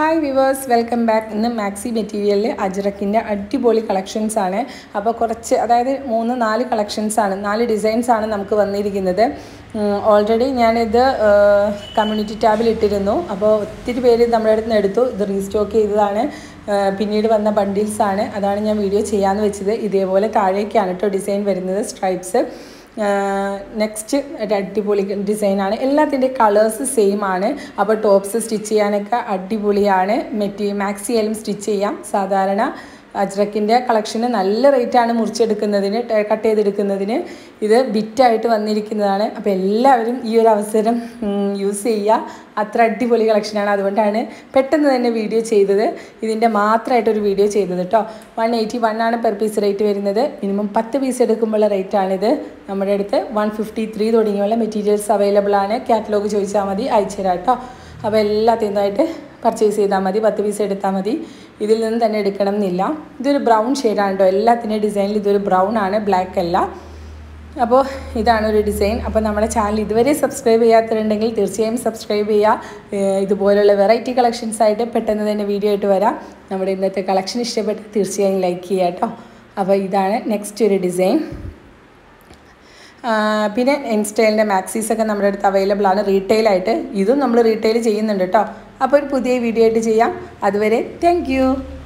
hi viewers welcome back ഇന്ന് maxi മെറ്റീരിയലിൽ അജ്രക്കിൻ്റെ അടിപൊളി കളക്ഷൻസ് ആണ് അപ്പോൾ കുറച്ച് അതായത് മൂന്ന് നാല് കളക്ഷൻസ് ആണ് നാല് ഡിസൈൻസ് ആണ് നമുക്ക് വന്നിരിക്കുന്നത് ഓൾറെഡി ഞാനിത് കമ്മ്യൂണിറ്റി ടാബിൽ ഇട്ടിരുന്നു അപ്പോൾ ഒത്തിരി പേര് നമ്മുടെ അടുത്ത് നിന്ന് എടുത്തു ഇത് റീസ്റ്റോക്ക് ചെയ്തതാണ് പിന്നീട് വന്ന ബണ്ടിൽസ് ആണ് അതാണ് ഞാൻ വീഡിയോ ചെയ്യാമെന്ന് വെച്ചത് ഇതേപോലെ താഴേക്കാണ് കേട്ടോ ഡിസൈൻ വരുന്നത് സ്ട്രൈപ്സ് നെക്സ്റ്റ് ഒരു അടിപൊളി ഡിസൈനാണ് എല്ലാത്തിൻ്റെ കളേഴ്സ് സെയിം ആണ് അപ്പോൾ ടോപ്സ് സ്റ്റിച്ച് ചെയ്യാനൊക്കെ അടിപൊളിയാണ് മെറ്റി മാക്സിയായാലും സ്റ്റിച്ച് ചെയ്യാം സാധാരണ അജ്രക്കിൻ്റെ കളക്ഷന് നല്ല റേറ്റാണ് മുറിച്ചെടുക്കുന്നതിന് കട്ട് ചെയ്തെടുക്കുന്നതിന് ഇത് ബിറ്റായിട്ട് വന്നിരിക്കുന്നതാണ് അപ്പോൾ എല്ലാവരും ഈ ഒരു അവസരം യൂസ് ചെയ്യുക അത്ര അടിപൊളി കളക്ഷനാണ് അതുകൊണ്ടാണ് പെട്ടെന്ന് തന്നെ വീഡിയോ ചെയ്തത് ഇതിൻ്റെ മാത്രമായിട്ടൊരു വീഡിയോ ചെയ്തത് കേട്ടോ വൺ എയ്റ്റി വൺ ആണ് പെർ പീസ് റേറ്റ് വരുന്നത് മിനിമം പത്ത് പീസ് എടുക്കുമ്പോഴുള്ള റേറ്റാണിത് നമ്മുടെ അടുത്ത് വൺ ഫിഫ്റ്റി ത്രീ തുടങ്ങിയുള്ള മെറ്റീരിയൽസ് അവൈലബിൾ ആണ് കാറ്റലോഗ് ചോദിച്ചാൽ മതി അയച്ചു തരാം കേട്ടോ അപ്പോൾ എല്ലാത്തിനായിട്ട് പർച്ചേസ് ചെയ്താൽ മതി പത്ത് പീസ് എടുത്താൽ മതി ഇതിൽ നിന്ന് തന്നെ എടുക്കണം എന്നില്ല ഇതൊരു ബ്രൗൺ ഷെയ്ഡാണ് കേട്ടോ എല്ലാത്തിൻ്റെ ഡിസൈനിൽ ഇതൊരു ബ്രൗൺ ആണ് ബ്ലാക്ക് അല്ല അപ്പോൾ ഇതാണ് ഒരു ഡിസൈൻ അപ്പോൾ നമ്മുടെ ചാനൽ ഇതുവരെ സബ്സ്ക്രൈബ് ചെയ്യാത്തവരുണ്ടെങ്കിൽ തീർച്ചയായും സബ്സ്ക്രൈബ് ചെയ്യുക ഇതുപോലുള്ള വെറൈറ്റി കളക്ഷൻസ് ആയിട്ട് പെട്ടെന്ന് തന്നെ വീഡിയോ ആയിട്ട് വരാം നമ്മുടെ ഇന്നത്തെ കളക്ഷൻ ഇഷ്ടപ്പെട്ട് തീർച്ചയായും ലൈക്ക് ചെയ്യുക കേട്ടോ അപ്പോൾ ഇതാണ് നെക്സ്റ്റ് ഒരു ഡിസൈൻ പിന്നെ ഇൻസ്റ്റൈലിൻ്റെ മാക്സീസൊക്കെ നമ്മുടെ അടുത്ത് അവൈലബിൾ ആണ് റീറ്റെയിലായിട്ട് ഇതും നമ്മൾ റീറ്റെയിൽ ചെയ്യുന്നുണ്ട് കേട്ടോ അപ്പോൾ ഒരു പുതിയ വീഡിയോ ആയിട്ട് ചെയ്യാം അതുവരെ താങ്ക്